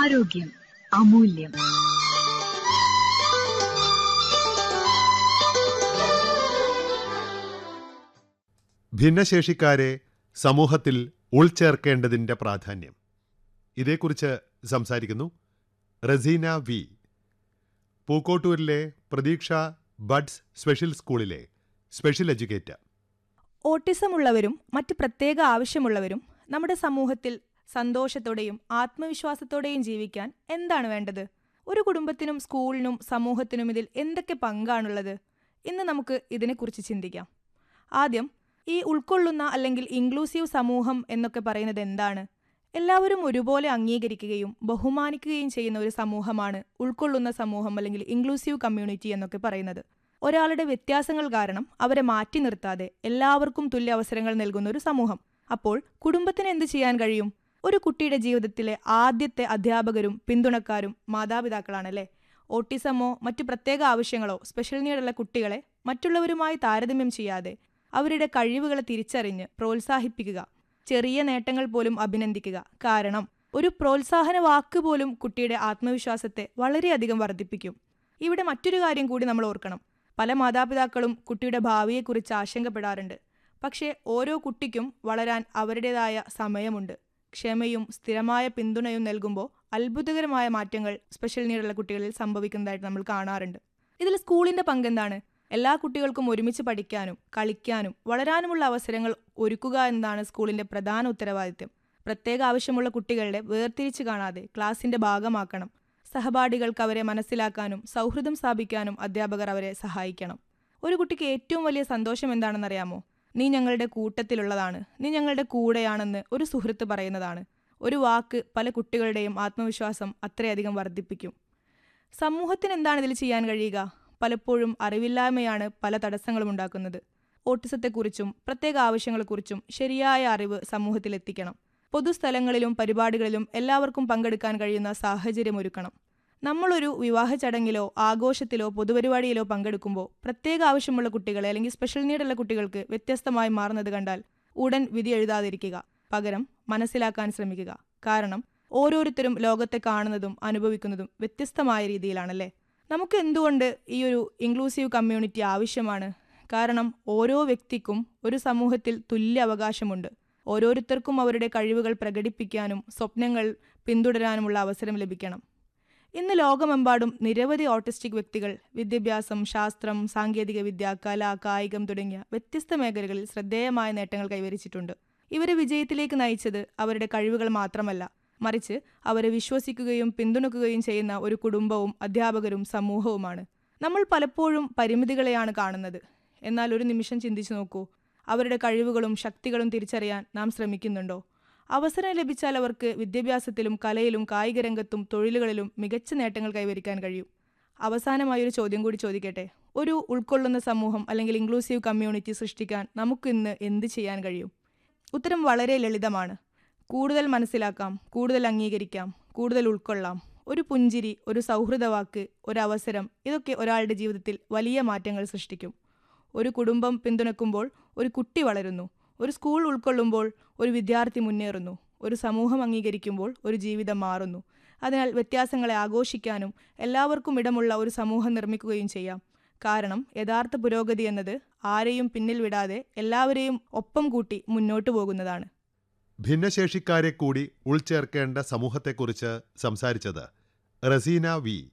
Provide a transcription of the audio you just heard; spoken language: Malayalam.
ആരോഗ്യം അമൂല്യം ഭിന്നശേഷിക്കാരെ സമൂഹത്തിൽ ഉൾച്ചേർക്കേണ്ടതിന്റെ പ്രാധാന്യം ഇതേക്കുറിച്ച് സംസാരിക്കുന്നു റസീന വി പൂക്കോട്ടൂരിലെ പ്രതീക്ഷ ബഡ്സ് സ്പെഷ്യൽ സ്കൂളിലെ സ്പെഷ്യൽ എഡ്യൂക്കേറ്റർ ഓട്ടിസം ഉള്ളവരും മറ്റ് പ്രത്യേക ആവശ്യമുള്ളവരും നമ്മുടെ സമൂഹത്തിൽ സന്തോഷത്തോടെയും ആത്മവിശ്വാസത്തോടെയും ജീവിക്കാൻ എന്താണ് വേണ്ടത് ഒരു കുടുംബത്തിനും സ്കൂളിനും സമൂഹത്തിനും ഇതിൽ എന്തൊക്കെ പങ്കാണുള്ളത് ഇന്ന് നമുക്ക് ഇതിനെക്കുറിച്ച് ചിന്തിക്കാം ആദ്യം ഈ ഉൾക്കൊള്ളുന്ന അല്ലെങ്കിൽ ഇൻക്ലൂസീവ് സമൂഹം എന്നൊക്കെ പറയുന്നത് എന്താണ് എല്ലാവരും ഒരുപോലെ അംഗീകരിക്കുകയും ബഹുമാനിക്കുകയും ചെയ്യുന്ന ഒരു സമൂഹമാണ് ഉൾക്കൊള്ളുന്ന സമൂഹം അല്ലെങ്കിൽ ഇൻക്ലൂസീവ് കമ്മ്യൂണിറ്റി എന്നൊക്കെ പറയുന്നത് ഒരാളുടെ വ്യത്യാസങ്ങൾ കാരണം അവരെ മാറ്റി നിർത്താതെ എല്ലാവർക്കും തുല്യ അവസരങ്ങൾ നൽകുന്ന ഒരു സമൂഹം അപ്പോൾ കുടുംബത്തിന് എന്ത് ചെയ്യാൻ കഴിയും ഒരു കുട്ടിയുടെ ജീവിതത്തിലെ ആദ്യത്തെ അധ്യാപകരും പിന്തുണക്കാരും മാതാപിതാക്കളാണല്ലേ ഓട്ടിസമോ മറ്റു പ്രത്യേക ആവശ്യങ്ങളോ സ്പെഷ്യൽ നീഡുള്ള കുട്ടികളെ മറ്റുള്ളവരുമായി താരതമ്യം ചെയ്യാതെ അവരുടെ കഴിവുകളെ തിരിച്ചറിഞ്ഞ് പ്രോത്സാഹിപ്പിക്കുക ചെറിയ നേട്ടങ്ങൾ പോലും അഭിനന്ദിക്കുക കാരണം ഒരു പ്രോത്സാഹന വാക്ക് പോലും കുട്ടിയുടെ ആത്മവിശ്വാസത്തെ വളരെയധികം വർദ്ധിപ്പിക്കും ഇവിടെ മറ്റൊരു കാര്യം കൂടി നമ്മൾ ഓർക്കണം പല മാതാപിതാക്കളും കുട്ടിയുടെ ഭാവിയെക്കുറിച്ച് ആശങ്കപ്പെടാറുണ്ട് പക്ഷേ ഓരോ കുട്ടിക്കും വളരാൻ അവരുടേതായ സമയമുണ്ട് ക്ഷമയും സ്ഥിരമായ പിന്തുണയും നൽകുമ്പോൾ അത്ഭുതകരമായ മാറ്റങ്ങൾ സ്പെഷ്യൽ നീഡുള്ള കുട്ടികളിൽ സംഭവിക്കുന്നതായിട്ട് നമ്മൾ കാണാറുണ്ട് ഇതിൽ സ്കൂളിന്റെ പങ്കെന്താണ് എല്ലാ കുട്ടികൾക്കും ഒരുമിച്ച് പഠിക്കാനും കളിക്കാനും വളരാനുമുള്ള അവസരങ്ങൾ ഒരുക്കുക എന്നതാണ് സ്കൂളിന്റെ പ്രധാന ഉത്തരവാദിത്യം പ്രത്യേക ആവശ്യമുള്ള കുട്ടികളെ വേർതിരിച്ച് കാണാതെ ക്ലാസിന്റെ ഭാഗമാക്കണം സഹപാഠികൾക്ക് അവരെ മനസ്സിലാക്കാനും സൗഹൃദം സ്ഥാപിക്കാനും അധ്യാപകർ അവരെ സഹായിക്കണം ഒരു കുട്ടിക്ക് ഏറ്റവും വലിയ സന്തോഷം എന്താണെന്നറിയാമോ നീ ഞങ്ങളുടെ കൂട്ടത്തിലുള്ളതാണ് നീ ഞങ്ങളുടെ കൂടെയാണെന്ന് ഒരു സുഹൃത്ത് പറയുന്നതാണ് ഒരു വാക്ക് പല കുട്ടികളുടെയും ആത്മവിശ്വാസം അത്രയധികം വർദ്ധിപ്പിക്കും സമൂഹത്തിന് എന്താണ് ഇതിൽ ചെയ്യാൻ കഴിയുക പലപ്പോഴും അറിവില്ലായ്മയാണ് പല തടസ്സങ്ങളും ഉണ്ടാക്കുന്നത് ഓട്ടിസത്തെക്കുറിച്ചും പ്രത്യേക ആവശ്യങ്ങളെക്കുറിച്ചും ശരിയായ അറിവ് സമൂഹത്തിൽ എത്തിക്കണം പൊതുസ്ഥലങ്ങളിലും പരിപാടികളിലും എല്ലാവർക്കും പങ്കെടുക്കാൻ കഴിയുന്ന സാഹചര്യം ഒരുക്കണം നമ്മളൊരു വിവാഹ ചടങ്ങിലോ ആഘോഷത്തിലോ പൊതുപരിപാടിയിലോ പങ്കെടുക്കുമ്പോൾ പ്രത്യേക ആവശ്യമുള്ള കുട്ടികളെ അല്ലെങ്കിൽ സ്പെഷ്യൽ നീഡുള്ള കുട്ടികൾക്ക് വ്യത്യസ്തമായി മാറുന്നത് കണ്ടാൽ ഉടൻ വിധി എഴുതാതിരിക്കുക പകരം മനസ്സിലാക്കാൻ ശ്രമിക്കുക കാരണം ഓരോരുത്തരും ലോകത്തെ കാണുന്നതും അനുഭവിക്കുന്നതും വ്യത്യസ്തമായ രീതിയിലാണല്ലേ നമുക്ക് എന്തുകൊണ്ട് ഈ ഒരു ഇൻക്ലൂസീവ് കമ്മ്യൂണിറ്റി ആവശ്യമാണ് കാരണം ഓരോ വ്യക്തിക്കും ഒരു സമൂഹത്തിൽ തുല്യ അവകാശമുണ്ട് ഓരോരുത്തർക്കും അവരുടെ കഴിവുകൾ പ്രകടിപ്പിക്കാനും സ്വപ്നങ്ങൾ പിന്തുടരാനുമുള്ള അവസരം ലഭിക്കണം ഇന്ന് ലോകമെമ്പാടും നിരവധി ഓട്ടിസ്റ്റിക് വ്യക്തികൾ വിദ്യാഭ്യാസം ശാസ്ത്രം സാങ്കേതികവിദ്യ കല കായികം തുടങ്ങിയ വ്യത്യസ്ത മേഖലകളിൽ ശ്രദ്ധേയമായ നേട്ടങ്ങൾ കൈവരിച്ചിട്ടുണ്ട് ഇവരെ വിജയത്തിലേക്ക് നയിച്ചത് അവരുടെ കഴിവുകൾ മാത്രമല്ല മറിച്ച് അവരെ വിശ്വസിക്കുകയും പിന്തുണക്കുകയും ചെയ്യുന്ന ഒരു കുടുംബവും അധ്യാപകരും സമൂഹവുമാണ് നമ്മൾ പലപ്പോഴും പരിമിതികളെയാണ് കാണുന്നത് എന്നാൽ ഒരു നിമിഷം ചിന്തിച്ചു നോക്കൂ അവരുടെ കഴിവുകളും ശക്തികളും തിരിച്ചറിയാൻ നാം ശ്രമിക്കുന്നുണ്ടോ അവസരം ലഭിച്ചാൽ അവർക്ക് വിദ്യാഭ്യാസത്തിലും കലയിലും കായിക രംഗത്തും തൊഴിലുകളിലും മികച്ച നേട്ടങ്ങൾ കൈവരിക്കാൻ കഴിയും അവസാനമായി ഒരു ചോദ്യം കൂടി ചോദിക്കട്ടെ ഒരു ഉൾക്കൊള്ളുന്ന സമൂഹം അല്ലെങ്കിൽ ഇൻക്ലൂസീവ് കമ്മ്യൂണിറ്റി സൃഷ്ടിക്കാൻ നമുക്കിന്ന് എന്ത് ചെയ്യാൻ കഴിയും ഉത്തരം വളരെ ലളിതമാണ് കൂടുതൽ മനസ്സിലാക്കാം കൂടുതൽ അംഗീകരിക്കാം കൂടുതൽ ഉൾക്കൊള്ളാം ഒരു പുഞ്ചിരി ഒരു സൗഹൃദവാക്ക് ഒരു അവസരം ഇതൊക്കെ ഒരാളുടെ ജീവിതത്തിൽ വലിയ മാറ്റങ്ങൾ സൃഷ്ടിക്കും ഒരു കുടുംബം പിന്തുണക്കുമ്പോൾ ഒരു കുട്ടി വളരുന്നു ഒരു സ്കൂൾ ഉൾക്കൊള്ളുമ്പോൾ ഒരു വിദ്യാർത്ഥി മുന്നേറുന്നു ഒരു സമൂഹം അംഗീകരിക്കുമ്പോൾ ഒരു ജീവിതം മാറുന്നു അതിനാൽ വ്യത്യാസങ്ങളെ ആഘോഷിക്കാനും എല്ലാവർക്കും ഇടമുള്ള ഒരു സമൂഹം നിർമ്മിക്കുകയും ചെയ്യാം കാരണം യഥാർത്ഥ പുരോഗതി എന്നത് ആരെയും പിന്നിൽ വിടാതെ എല്ലാവരെയും ഒപ്പം കൂട്ടി മുന്നോട്ടു പോകുന്നതാണ് ഭിന്നശേഷിക്കാരെ കൂടി ഉൾച്ചേർക്കേണ്ട സമൂഹത്തെക്കുറിച്ച് സംസാരിച്ചത് റസീന വി